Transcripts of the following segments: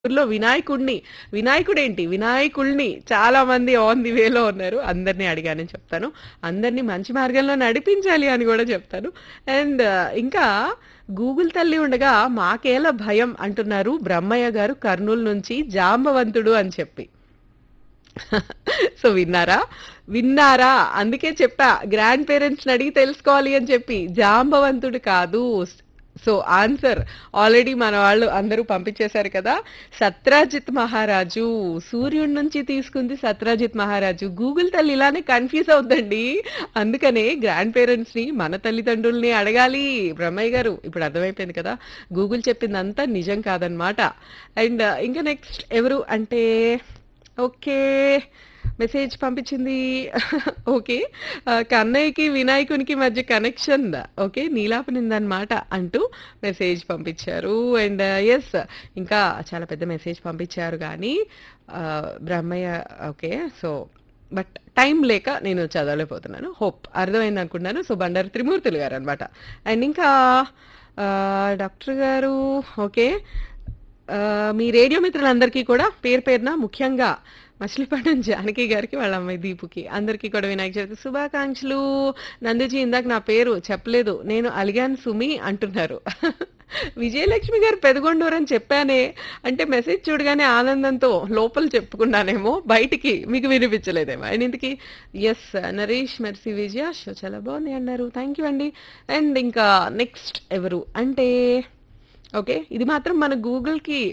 ఊర్లో వినాయకుడిని వినాయకుడేంటి వినాయకుల్ని చాలా మంది ఆన్ ది వేలో ఉన్నారు అందరినీ అడిగానని చెప్తాను అందరినీ మంచి మార్గంలో నడిపించాలి అని కూడా చెప్తాను అండ్ ఇంకా గూగుల్ తల్లి ఉండగా మాకేల భయం అంటున్నారు బ్రహ్మయ్య గారు కర్నూలు నుంచి జాంబవంతుడు అని చెప్పి సో విన్నారా విన్నారా అందుకే చెప్పా గ్రాండ్ పేరెంట్స్ అడిగి తెలుసుకోవాలి అని చెప్పి జాంబవంతుడు కాదు సో ఆన్సర్ ఆల్రెడీ మన వాళ్ళు అందరూ పంపించేశారు కదా సత్రాజిత్ మహారాజు సూర్యుడి నుంచి తీసుకుంది సత్రాజిత్ మహారాజు గూగుల్ తల్లి ఇలానే కన్ఫ్యూజ్ అవుతుందండి అందుకనే గ్రాండ్ పేరెంట్స్ ని మన తల్లిదండ్రుల్ని అడగాలి బ్రహ్మయ్య గారు ఇప్పుడు అర్థమైపోయింది కదా గూగుల్ చెప్పిందంతా నిజం కాదనమాట అండ్ ఇంకా నెక్స్ట్ ఎవరు అంటే ఓకే మెసేజ్ పంపించింది ఓకే ఆ, కన్నయ్యకి వినాయకునికి మధ్య కనెక్షన్ ఓకే నీలాపనిందనమాట అంటూ మెసేజ్ పంపించారు అండ్ ఎస్ ఇంకా చాలా పెద్ద మెసేజ్ పంపించారు కానీ ఆ, Brahmayya okay so but time లేక నేను చదవలేకపోతున్నాను హోప్ అర్థమైంది అనుకున్నాను సో బండారు త్రిమూర్తులు గారు అనమాట అండ్ ఇంకా ఆ, డాక్టర్ గారు ఓకే ఆ, మీ రేడియో మిత్రులందరికీ కూడా పేరు పేరున ముఖ్యంగా మచిలీపట్నం జానకి గారికి వాళ్ళ అమ్మాయి దీపుకి అందరికీ కూడా వినాయక చవితి శుభాకాంక్షలు నందుజీ ఇందాక నా పేరు చెప్పలేదు నేను అలిగాను సుమి అంటున్నారు విజయలక్ష్మి గారు పెదగొండూరు అని చెప్పానే అంటే మెసేజ్ చూడగానే ఆనందంతో లోపల చెప్పుకున్నానేమో బయటికి మీకు వినిపించలేదేమో అండ్ ఇంతకి S Naresh Mercy Vijaya show చాలా బాగుంది అన్నారు థ్యాంక్ యూ అండి అండ్ ఇంకా నెక్స్ట్ ఎవరు అంటే ఓకే ఇది మాత్రం మన గూగుల్కి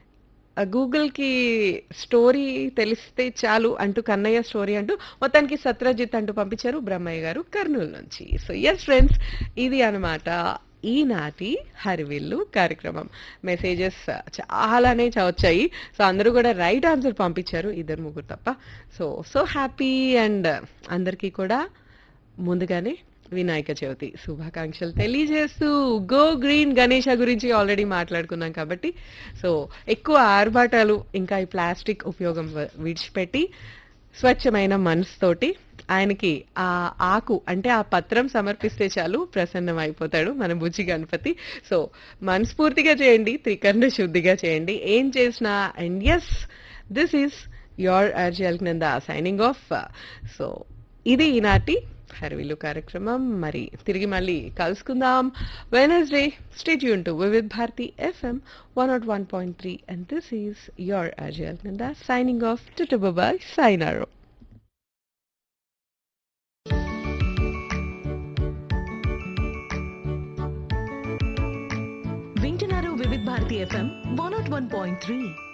ఆ గూగుల్కి స్టోరీ తెలిస్తే చాలు అంటూ కన్నయ్య స్టోరీ అంటూ మొత్తానికి సత్రజిత్ అంటూ పంపించారు బ్రహ్మయ్య గారు కర్నూలు నుంచి సో ఎస్ ఫ్రెండ్స్ ఇది అన్నమాట ఈనాటి హరివిల్లు కార్యక్రమం మెసేజెస్ చాలానే చ- వచ్చాయి సో అందరూ కూడా రైట్ ఆన్సర్ పంపించారు ఇద్దరు ముగ్గురు తప్ప సో సో హ్యాపీ అండ్ అందరికీ కూడా ముందుగానే వినాయక చవితి శుభాకాంక్షలు తెలియజేస్తూ గో గ్రీన్ గణేష గురించి ఆల్రెడీ మాట్లాడుకున్నాం కాబట్టి సో ఎక్కువ ఆర్భాటాలు ఇంకా ఈ ప్లాస్టిక్ ఉపయోగం వ- విడిచిపెట్టి స్వచ్ఛమైన మనసుతోటి ఆయనకి ఆ ఆకు అంటే ఆ పత్రం సమర్పిస్తే చాలు ప్రసన్నం అయిపోతాడు మన బుజ్జి గణపతి సో మనస్ఫూర్తిగా చేయండి త్రికరణ శుద్ధిగా చేయండి ఏం చేసినా and yes this is your Arjal Nanda signing off so ఇది ఈనాటి హర్విలు కార్యక్రమం మరి తిరిగి మళ్ళీ కలుసుకుందాం వెనస్డే స్టేట్ యూన్ to Vividh Bharati FM one naught one point three and this is your Arjal Nanda signing off to bye sayonara వింటున్నారు Vividh Bharati FM one naught one point three